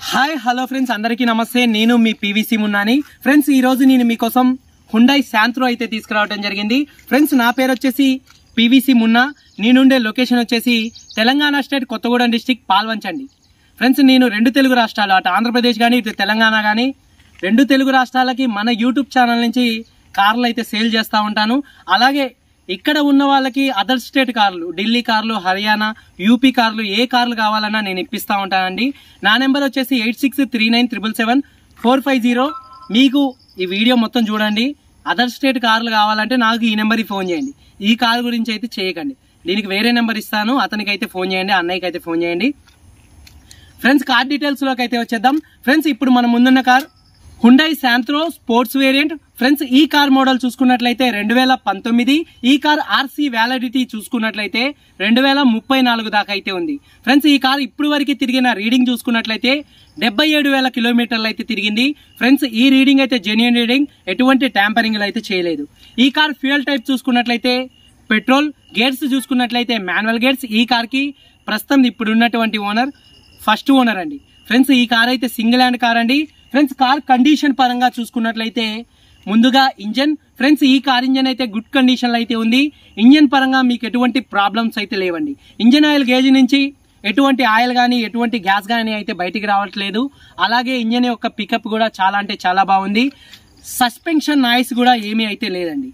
Hi hello friends అందరికీ నమస్తే నేను మీ పీవీసీ మున్నాని ఫ్రెండ్స్ ఈ రోజు నేను మీకోసం హుండై శాంత్రో అయితే తీసుకురావడం జరిగింది ఫ్రెండ్స్ నా పేరు వచ్చేసి పీవీసీ మున్నా నేనుండే లొకేషన్ వచ్చేసి తెలంగాణ స్టేట్ కొత్తగూడెం డిస్టిక్ పాల్వంచండి ఫ్రెండ్స్ నేను రెండు తెలుగు రాష్ట్రాలు అటు ఆంధ్రప్రదేశ్ కానీ ఇటు తెలంగాణ కానీ రెండు తెలుగు రాష్ట్రాలకి మన యూట్యూబ్ ఛానల్ నుంచి కార్లు అయితే సేల్ చేస్తూ ఉంటాను అలాగే ఇక్కడ ఉన్న వాళ్ళకి అదర్ స్టేట్ కార్లు ఢిల్లీ కార్లు హర్యానా యూపీ కార్లు ఏ కార్లు కావాలన్నా నేను ఇప్పిస్తా ఉంటానండి నా నెంబర్ వచ్చేసి eight six three nine triple seven four five zero మీకు ఈ వీడియో మొత్తం చూడండి అదర్ స్టేట్ కార్లు కావాలంటే నాకు ఈ నెంబర్కి ఫోన్ చేయండి ఈ కార్ గురించి అయితే చేయకండి దీనికి వేరే నెంబర్ ఇస్తాను అతనికి అయితే ఫోన్ చేయండి అన్నయ్యకి అయితే ఫోన్ చేయండి ఫ్రెండ్స్ కార్ డీటెయిల్స్ లోకి అయితే వచ్చేద్దాం ఫ్రెండ్స్ ఇప్పుడు మన ముందున్న car Hyundai Santro sports variant friends ఈ కార్ మోడల్ చూసుకున్నట్లయితే రెండు వేల పంతొమ్మిది ఈ కార్ ఆర్సీ వ్యాలిడిటీ చూసుకున్నట్లయితే రెండు వేల ముప్పై నాలుగు దాకా అయితే ఉంది ఫ్రెండ్స్ ఈ కార్ ఇప్పుడు వరకు తిరిగిన రీడింగ్ చూసుకున్నట్లయితే డెబ్బై ఏడు వేల కిలోమీటర్లు అయితే తిరిగింది ఫ్రెండ్స్ ఈ రీడింగ్ అయితే జెన్యున్ రీడింగ్ ఎటువంటి ట్యాంపరింగ్ అయితే చేయలేదు ఈ కార్ ఫ్యూయల్ టైప్ చూసుకున్నట్లయితే పెట్రోల్ గేర్స్ చూసుకున్నట్లయితే మాన్యువల్ గేర్స్ ఈ కార్ కి ప్రస్తుతం ఇప్పుడు ఉన్నటువంటి ఓనర్ ఫస్ట్ ఓనర్ అండి ఫ్రెండ్స్ ఈ కార్ అయితే సింగిల్ హ్యాండ్ కార్ అండి ఫ్రెండ్స్ కార్ కండిషన్ పరంగా చూసుకున్నట్లయితే ముందుగా ఇంజన్ ఫ్రెండ్స్ ఈ కార్ ఇంజన్ అయితే గుడ్ కండిషన్ లో అయితే ఉంది ఇంజన్ పరంగా మీకు ఎటువంటి ప్రాబ్లమ్స్ అయితే లేవండి ఇంజన్ ఆయిల్ గేజ్ నుంచి ఎటువంటి ఆయిల్ కానీ ఎటువంటి గ్యాస్ కానీ అయితే బయటికి రావట్లేదు అలాగే ఇంజన్ యొక్క పికప్ కూడా చాలా అంటే చాలా బాగుంది సస్పెన్షన్ నాయిస్ కూడా ఏమీ అయితే లేదండి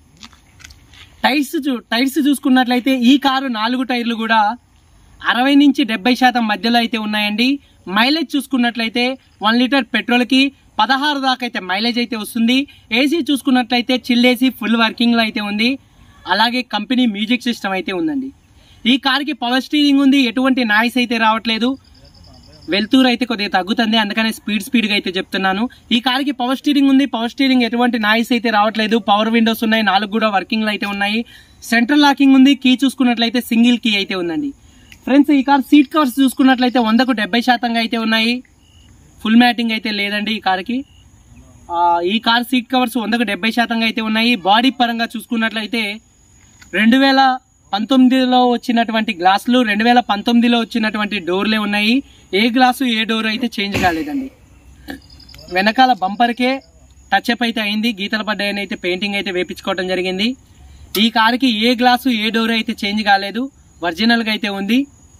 టైర్స్ చూ- టైర్స్ చూసుకున్నట్లయితే ఈ కారు నాలుగు టైర్లు కూడా అరవై నుంచి డెబ్బై శాతం మధ్యలో అయితే ఉన్నాయండి మైలేజ్ చూసుకున్నట్లయితే వన్ లీటర్ పెట్రోల్ కి పదహారు దాకా అయితే మైలేజ్ అయితే వస్తుంది ఏసీ చూసుకున్నట్లయితే చిల్ ఏసీ ఫుల్ వర్కింగ్ లో అయితే ఉంది అలాగే కంపెనీ మ్యూజిక్ సిస్టమ్ అయితే ఉందండి ఈ కార్కి పవర్ స్టీరింగ్ ఉంది ఎటువంటి నాయిస్ అయితే రావట్లేదు వెళ్తూరు అయితే కొద్దిగా తగ్గుతుంది అందుకనే స్పీడ్ స్పీడ్ గా అయితే చెప్తున్నాను ఈ కార్ కి పవర్ స్టీరింగ్ ఉంది పవర్ స్టీరింగ్ ఎటువంటి నాయిస్ అయితే రావట్లేదు పవర్ విండోస్ ఉన్నాయి నాలుగు కూడా వర్కింగ్ లో అయితే ఉన్నాయి సెంట్రల్ లాకింగ్ ఉంది కీ చూసుకున్నట్లయితే సింగిల్ కీ అయితే ఉందండి ఫ్రెండ్స్ ఈ కార్ సీట్ కవర్స్ చూసుకున్నట్లయితే వందకు డెబ్బై శాతంగా అయితే ఉన్నాయి ఫుల్ మ్యాటింగ్ అయితే లేదండి ఈ కార్కి ఆ, ఈ కార్ సీట్ కవర్స్ వందకు డెబ్బై శాతంగా అయితే ఉన్నాయి బాడీ పరంగా చూసుకున్నట్లయితే రెండు వేల పంతొమ్మిదిలో వచ్చినటువంటి గ్లాసులు రెండు వేల పంతొమ్మిదిలో వచ్చినటువంటి డోర్లే ఉన్నాయి ఏ గ్లాసు ఏ డోర్ అయితే చేంజ్ కాలేదండి వెనకాల బంపర్కే టచ్ అప్ అయితే అయింది గీతల పడ్డాయని అయితే పెయింటింగ్ అయితే వేపించుకోవడం జరిగింది ఈ కారుకి ఏ గ్లాసు ఏ డోర్ అయితే చేంజ్ కాలేదు ఒరిజినల్గా అయితే ఉంది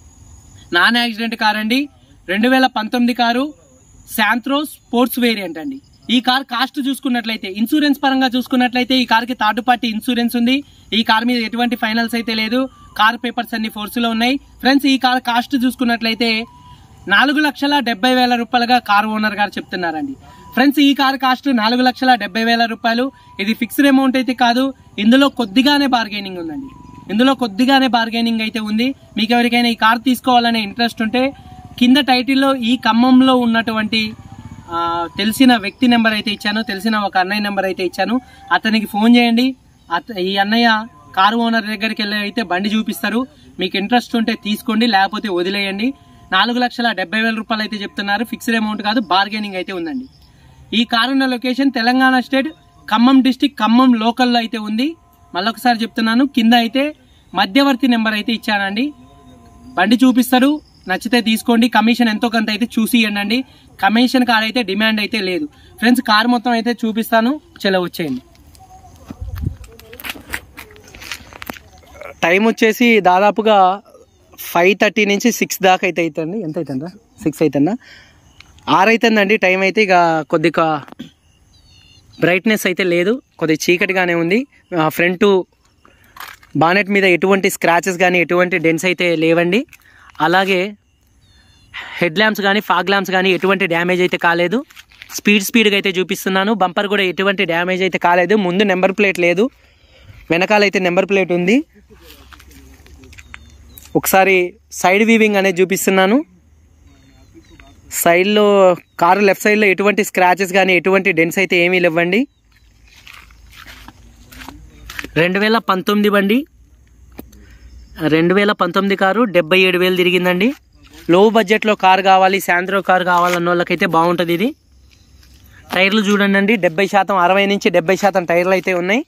నాన్ యాక్సిడెంట్ కార్ అండి రెండు వేల పంతొమ్మిది కారు శాంత్రో స్పోర్ట్స్ వేరియంట్ అండి ఈ కార్ కాస్ట్ చూసుకున్నట్లయితే ఇన్సూరెన్స్ పరంగా చూసుకున్నట్లయితే ఈ కార్ కి థర్డ్ పార్టీ ఇన్సూరెన్స్ ఉంది ఈ కార్ మీద ఎటువంటి ఫైనల్స్ అయితే లేదు కార్ పేపర్స్ అన్ని ఫోర్స్ లో ఉన్నాయి ఫ్రెండ్స్ ఈ కార్ కాస్ట్ చూసుకున్నట్లయితే నాలుగు లక్షల డెబ్బై వేల రూపాయలుగా కార్ ఓనర్ గారు చెప్తున్నారండి ఫ్రెండ్స్ ఈ కార్ కాస్ట్ నాలుగు లక్షల డెబ్బై వేల రూపాయలు ఇది ఫిక్స్డ్ అమౌంట్ అయితే కాదు ఇందులో కొద్దిగానే బార్గెనింగ్ ఉందండి ఇందులో కొద్దిగానే బార్గెనింగ్ అయితే ఉంది మీకు ఎవరికైనా ఈ కార్ తీసుకోవాలనే ఇంట్రెస్ట్ ఉంటే కింద టైటిల్లో ఈ ఖమ్మంలో ఉన్నటువంటి ఆ, తెలిసిన వ్యక్తి నెంబర్ అయితే ఇచ్చాను తెలిసిన ఒక అన్నయ్య నెంబర్ అయితే ఇచ్చాను అతనికి ఫోన్ చేయండి అత- ఈ అన్నయ్య కారు ఓనర్ దగ్గరికి వెళ్ళి అయితే బండి చూపిస్తారు మీకు ఇంట్రెస్ట్ ఉంటే తీసుకోండి లేకపోతే వదిలేయండి నాలుగు లక్షల డెబ్బై వేల రూపాయలు అయితే చెప్తున్నారు ఫిక్స్డ్ అమౌంట్ కాదు బార్గెనింగ్ అయితే ఉందండి ఈ కారు ఉన్న location Telangana state Khammam district Khammam లోకల్లో అయితే ఉంది మళ్ళొకసారి చెప్తున్నాను కింద అయితే మధ్యవర్తి నెంబర్ అయితే ఇచ్చానండి బండి చూపిస్తారు నచ్చితే తీసుకోండి కమిషన్ ఎంతో కొంత అయితే చూసి ఇవ్వండి కమిషన్ కార్ అయితే డిమాండ్ అయితే లేదు ఫ్రెండ్స్ కార్ మొత్తం అయితే చూపిస్తాను చలో వచ్చేయండి టైం వచ్చేసి దాదాపుగా ఫైవ్ థర్టీ నుంచి సిక్స్ దాకా అయితే అవుతుంది ఎంత అవుతుందా సిక్స్ అవుతుందా ఆరు అవుతుందండి టైం అయితే ఇక కొద్దిగా బ్రైట్నెస్ అయితే లేదు కొద్దిగా చీకటిగానే ఉంది ఫ్రంట్ బానెట్ మీద ఎటువంటి స్క్రాచెస్ కానీ ఎటువంటి డెన్స్ అయితే లేవండి అలాగే హెడ్ ల్యాంప్స్ కానీ ఫాగ్ ల్యాంప్స్ కానీ ఎటువంటి డ్యామేజ్ అయితే కాలేదు స్పీడ్ స్పీడ్గా అయితే చూపిస్తున్నాను బంపర్ కూడా ఎటువంటి డ్యామేజ్ అయితే కాలేదు ముందు నెంబర్ ప్లేట్ లేదు వెనకాల అయితే నెంబర్ ప్లేట్ ఉంది ఒకసారి సైడ్ వీవింగ్ అనేది చూపిస్తున్నాను సైడ్లో కారు లెఫ్ట్ సైడ్లో ఎటువంటి స్క్రాచెస్ కానీ ఎటువంటి డెన్స్ అయితే ఏమీ లేవండి రెండు వేల పంతొమ్మిది బండి రెండు వేల పంతొమ్మిది కారు డెబ్బై ఏడు వేలు తిరిగిందండి లో బడ్జెట్లో కారు కావాలి శాంద్రో కారు కావాలన్న వాళ్ళకైతే బాగుంటుంది ఇది టైర్లు చూడండి అండి డెబ్బై శాతం అరవై నుంచి డెబ్బై శాతం టైర్లు అయితే ఉన్నాయి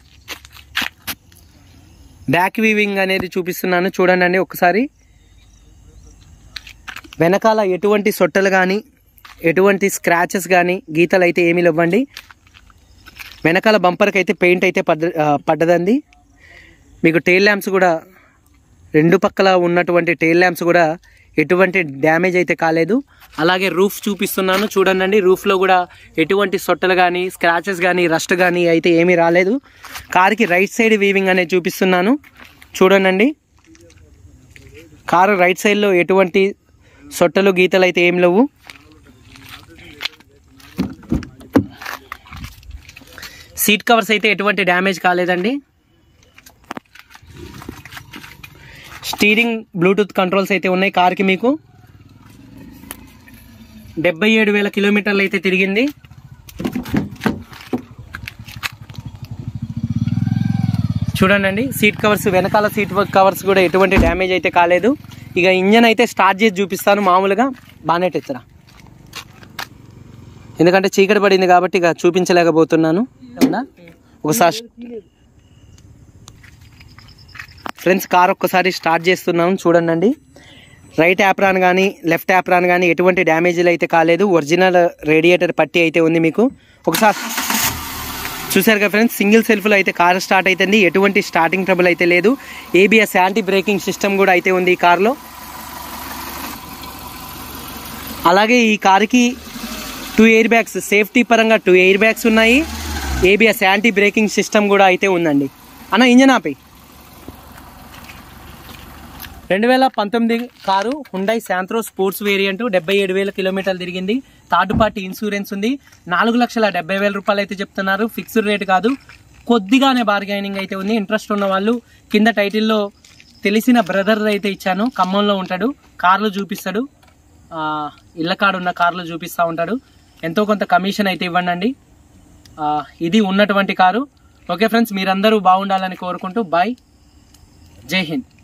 బ్యాక్ వీవింగ్ అనేది చూపిస్తున్నాను చూడండి అండి ఒకసారి వెనకాల ఎటువంటి సొట్టలు కానీ ఎటువంటి స్క్రాచెస్ కానీ గీతలు అయితే ఏమీ లేవండి వెనకాల బంపర్కి అయితే పెయింట్ అయితే పడ్డ ఆ, పడ్డదండి మీకు టెయిల్ ల్యాంప్స్ కూడా రెండు పక్కల ఉన్నటువంటి టెయిల్ ల్యాంప్స్ కూడా ఎటువంటి డ్యామేజ్ అయితే కాలేదు అలాగే రూఫ్ చూపిస్తున్నాను చూడండి రూఫ్లో కూడా ఎటువంటి సొట్టలు కానీ స్క్రాచెస్ కానీ రస్ట్ కానీ అయితే ఏమీ రాలేదు కార్కి రైట్ సైడ్ వీవింగ్ అనేది చూపిస్తున్నాను చూడండి కారు రైట్ సైడ్లో ఎటువంటి సొట్టలు గీతలు అయితే ఏం లేవు సీట్ కవర్స్ అయితే ఎటువంటి డ్యామేజ్ కాలేదండి స్టీరింగ్ బ్లూటూత్ కంట్రోల్స్ అయితే ఉన్నాయి కార్కి మీకు డెబ్బై ఏడు వేల కిలోమీటర్లు అయితే తిరిగింది చూడండి సీట్ కవర్స్ వెనకాల సీట్ కవర్స్ కూడా ఎటువంటి డ్యామేజ్ అయితే కాలేదు ఇక ఇంజన్ అయితే స్టార్ట్ చేసి చూపిస్తాను మామూలుగా బానెట్ ఎత్తరా ఎందుకంటే చీకటి పడింది కాబట్టి ఇక చూపించలేకపోతున్నాను అవునా? ఒకసారి ఫ్రెండ్స్ కార్ ఒక్కసారి స్టార్ట్ చేస్తున్నాం చూడండి రైట్ యాప్రాన్ కానీ లెఫ్ట్ యాప్రాన్ కానీ ఎటువంటి డ్యామేజ్లు అయితే కాలేదు ఒరిజినల్ రేడియేటర్ పట్టి అయితే ఉంది మీకు ఒకసారి చూసారు కదా ఫ్రెండ్స్ సింగిల్ సెల్ఫ్లో అయితే కార్ స్టార్ట్ అవుతుంది ఎటువంటి స్టార్టింగ్ ట్రబుల్ అయితే లేదు ఏబిఎస్ యాంటీ బ్రేకింగ్ సిస్టమ్ కూడా అయితే ఉంది ఈ కార్లో అలాగే ఈ కార్కి టూ ఎయిర్ బ్యాగ్స్ సేఫ్టీ పరంగా టూ ఎయిర్ బ్యాగ్స్ ఉన్నాయి ఏబిఎస్ యాంటీ బ్రేకింగ్ సిస్టమ్ కూడా అయితే ఉందండి అన్న ఇంజన్ ఆపి రెండు వేల పంతొమ్మిది car Hyundai Santro sports variant డెబ్బై ఏడు వేల కిలోమీటర్లు తిరిగింది థర్డ్ పార్టీ ఇన్సూరెన్స్ ఉంది నాలుగు లక్షల డెబ్బై వేల రూపాయలు అయితే చెప్తున్నారు ఫిక్స్డ్ రేట్ కాదు కొద్దిగానే బార్గైనింగ్ అయితే ఉంది ఇంట్రెస్ట్ ఉన్న వాళ్ళు కింద టైటిల్లో తెలిసిన బ్రదర్ అయితే ఇచ్చాను ఖమ్మంలో ఉంటాడు కార్లు చూపిస్తాడు ఆ, ఇళ్ళ కాడు ఉన్న కార్లు చూపిస్తూ ఉంటాడు ఎంతో కొంత కమిషన్ అయితే ఇవ్వండి ఆ, ఇది ఉన్నటువంటి కారు ఓకే ఫ్రెండ్స్ మీరందరూ బాగుండాలని కోరుకుంటూ బాయ్ జై హింద్